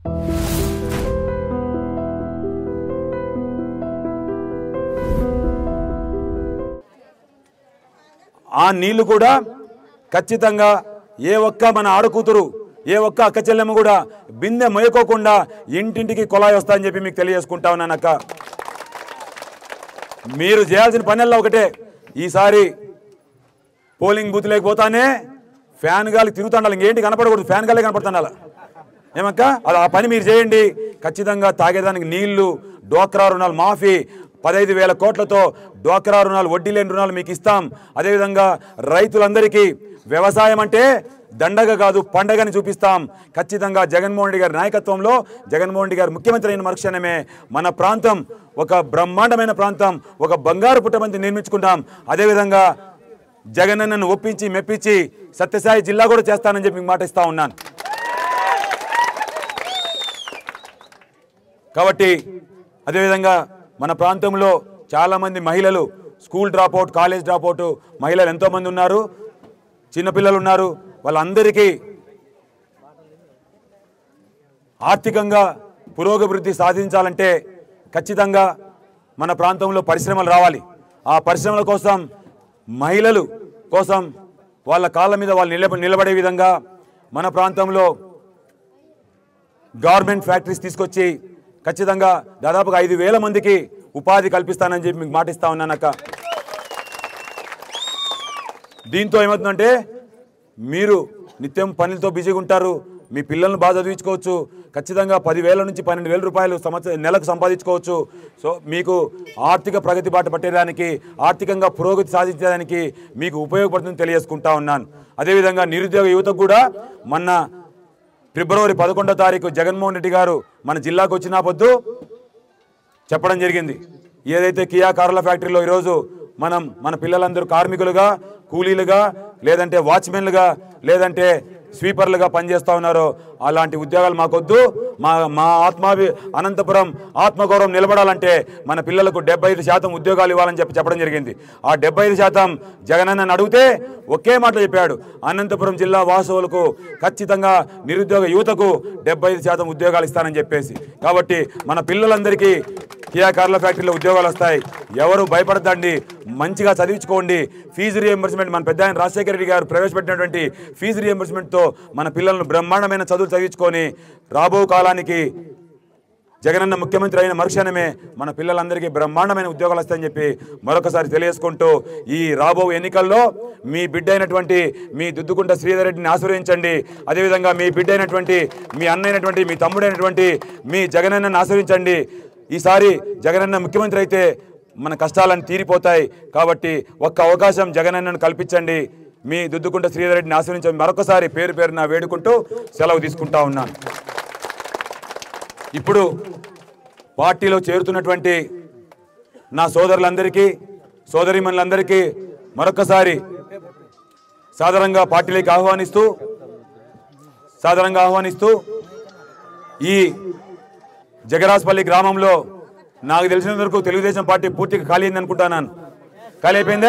ఆ నీళ్లు కూడా ఖచ్చితంగా ఏ ఒక్క మన ఆడకూతురు ఏ ఒక్క అక్క చెల్లెమ్మ కూడా బిందె మొయ్యకోకుండా ఇంటింటికి కొలాయి వస్తాయని చెప్పి మీకు తెలియజేసుకుంటా ఉన్నాను అక్క మీరు చేయాల్సిన పనుల్లో ఒకటే ఈసారి పోలింగ్ బూత్ లేకపోతానే ఫ్యాన్ గాలి తిరుగుతుండాలి ఇంకేంటి కనపడకూడదు ఫ్యాన్ గాలే కనపడుతుండాలి ఏమక్క అది ఆ పని మీరు చేయండి ఖచ్చితంగా తాగేదానికి నీళ్లు డోక్రా రుణాలు మాఫీ పదహైదు వేల కోట్లతో డోక్రా రుణాలు వడ్డీ లేని రుణాలు మీకు ఇస్తాం అదేవిధంగా రైతులందరికీ వ్యవసాయం అంటే దండగ కాదు పండగని చూపిస్తాం ఖచ్చితంగా జగన్మోహన్ రెడ్డి గారి నాయకత్వంలో జగన్మోహన్ రెడ్డి గారు ముఖ్యమంత్రి అయిన మరుక్షణమే మన ప్రాంతం ఒక బ్రహ్మాండమైన ప్రాంతం ఒక బంగారు పుట్టమంతి నిర్మించుకుంటాం అదేవిధంగా జగనన్నను ఒప్పించి మెప్పించి సత్యసాయి జిల్లా కూడా చేస్తానని చెప్పి మీకు మాట ఇస్తా ఉన్నాను కాబట్టి అదేవిధంగా మన ప్రాంతంలో చాలామంది మహిళలు స్కూల్ డ్రాప్అవుట్ కాలేజ్ డ్రాప్అవుట్ మహిళలు ఎంతోమంది ఉన్నారు చిన్నపిల్లలు ఉన్నారు వాళ్ళందరికీ ఆర్థికంగా పురోగభివృద్ధి సాధించాలంటే ఖచ్చితంగా మన ప్రాంతంలో పరిశ్రమలు రావాలి ఆ పరిశ్రమల కోసం మహిళలు కోసం వాళ్ళ కాళ్ళ మీద వాళ్ళు నిలబ నిలబడే విధంగా మన ప్రాంతంలో గవర్నమెంట్ ఫ్యాక్టరీస్ తీసుకొచ్చి ఖచ్చితంగా దాదాపుగా ఐదు వేల మందికి ఉపాధి కల్పిస్తానని చెప్పి మీకు మాటిస్తా ఉన్నానక్క దీంతో ఏమవుతుందంటే మీరు నిత్యం పనులతో బిజీగా ఉంటారు మీ పిల్లల్ని బాగా చదివించుకోవచ్చు ఖచ్చితంగా పదివేల నుంచి పన్నెండు వేల రూపాయలు సంవత్సరం నెలకు సంపాదించుకోవచ్చు సో మీకు ఆర్థిక ప్రగతి బాట పట్టేదానికి ఆర్థికంగా పురోగతి సాధించడానికి మీకు ఉపయోగపడుతుందని తెలియజేసుకుంటా ఉన్నాను అదేవిధంగా నిరుద్యోగ యువతకు కూడా మొన్న ఫిబ్రవరి పదకొండో తారీఖు జగన్మోహన్ రెడ్డి గారు మన జిల్లాకు వచ్చిన పొద్దు చెప్పడం జరిగింది ఏదైతే కియా కార్ల ఫ్యాక్టరీలో ఈరోజు మనం మన పిల్లలందరూ కార్మికులుగా కూలీలుగా లేదంటే వాచ్మెన్లుగా లేదంటే స్వీపర్లుగా పనిచేస్తూ ఉన్నారో అలాంటి ఉద్యోగాలు మాకొద్దు మా మా ఆత్మాభి అనంతపురం ఆత్మగౌరవం నిలబడాలంటే మన పిల్లలకు డెబ్బై ఐదు శాతం ఉద్యోగాలు ఇవ్వాలని చెప్పి చెప్పడం జరిగింది ఆ డెబ్బై ఐదు శాతం జగనన్నని అడిగితే ఒకే మాట చెప్పాడు అనంతపురం జిల్లా వాసువులకు ఖచ్చితంగా నిరుద్యోగ యువతకు డెబ్బై ఐదు శాతం ఉద్యోగాలు ఇస్తానని చెప్పేసి కాబట్టి మన పిల్లలందరికీ కియా కార్ల ఫ్యాక్టరీలో ఉద్యోగాలు వస్తాయి ఎవరు భయపడద్దండి మంచిగా చదివించుకోండి ఫీజు రియంబర్స్మెంట్ మన పెద్ద ఆయన రాజశేఖర రెడ్డి గారు ప్రవేశపెట్టినటువంటి ఫీజు రియంబర్స్మెంట్తో మన పిల్లలను బ్రహ్మాండమైన చదువులు చదివించుకొని రాబో కాలానికి జగనన్న ముఖ్యమంత్రి అయిన మరుక్షణమే మన పిల్లలందరికీ బ్రహ్మాండమైన ఉద్యోగాలు వస్తాయని చెప్పి మరొకసారి తెలియజేసుకుంటూ ఈ రాబో ఎన్నికల్లో మీ బిడ్డ అయినటువంటి మీ దుద్దుకుంట శ్రీధర్ రెడ్డిని ఆశీర్వదించండి అదేవిధంగా మీ బిడ్డ అయినటువంటి మీ అన్న అయినటువంటి మీ తమ్ముడైనటువంటి మీ జగనన్నను ఆశీర్వించండి ఈసారి జగనన్న ముఖ్యమంత్రి అయితే మన కష్టాలను తీరిపోతాయి కాబట్టి ఒక్క అవకాశం జగనన్నను కల్పించండి మీ దుద్దుకుంట శ్రీధర్ రెడ్డిని ఆశీర్వించండి మరొకసారి పేరు పేరున వేడుకుంటూ సెలవు తీసుకుంటా ఉన్నాను ఇప్పుడు పార్టీలో చేరుతున్నటువంటి నా సోదరులందరికీ సోదరిమణులందరికీ మరొకసారి సాధారణంగా పార్టీలోకి ఆహ్వానిస్తూ సాధారణంగా ఆహ్వానిస్తూ ఈ జగరాజ్పల్లి గ్రామంలో నాకు తెలిసినంత వరకు తెలుగుదేశం పార్టీ పూర్తిగా ఖాళీ అయింది అనుకుంటాను ఖాళీ అయిపోయిందా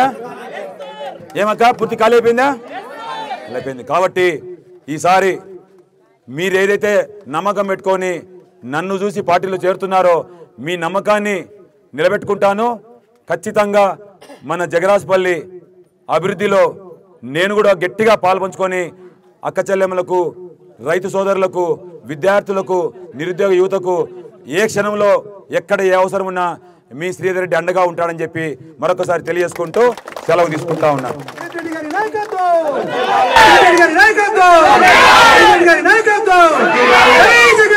ఏమక్క పూర్తి ఖాళీ అయిపోయిందా ఖాళీ అయిపోయింది కాబట్టి ఈసారి మీరు ఏదైతే నమ్మకం పెట్టుకొని నన్ను చూసి పార్టీలో చేరుతున్నారో మీ నమ్మకాన్ని నిలబెట్టుకుంటాను ఖచ్చితంగా మన జగరాజ్పల్లి అభివృద్ధిలో నేను కూడా గట్టిగా పాల్పంచుకొని అక్క చెల్లెమ్మలకు రైతు సోదరులకు విద్యార్థులకు నిరుద్యోగ యువతకు ఏ క్షణంలో ఎక్కడ ఏ అవసరం ఉన్నా మీ శ్రీధర్ రెడ్డి అండగా ఉంటాడని చెప్పి మరొకసారి తెలియజేసుకుంటూ సెలవు తీసుకుంటా ఉన్నాను రెడ్డి గారి నాయకత్వం రెడ్డి గారి నాయకత్వం రెడ్డి గారి నాయకత్వం జై జగన్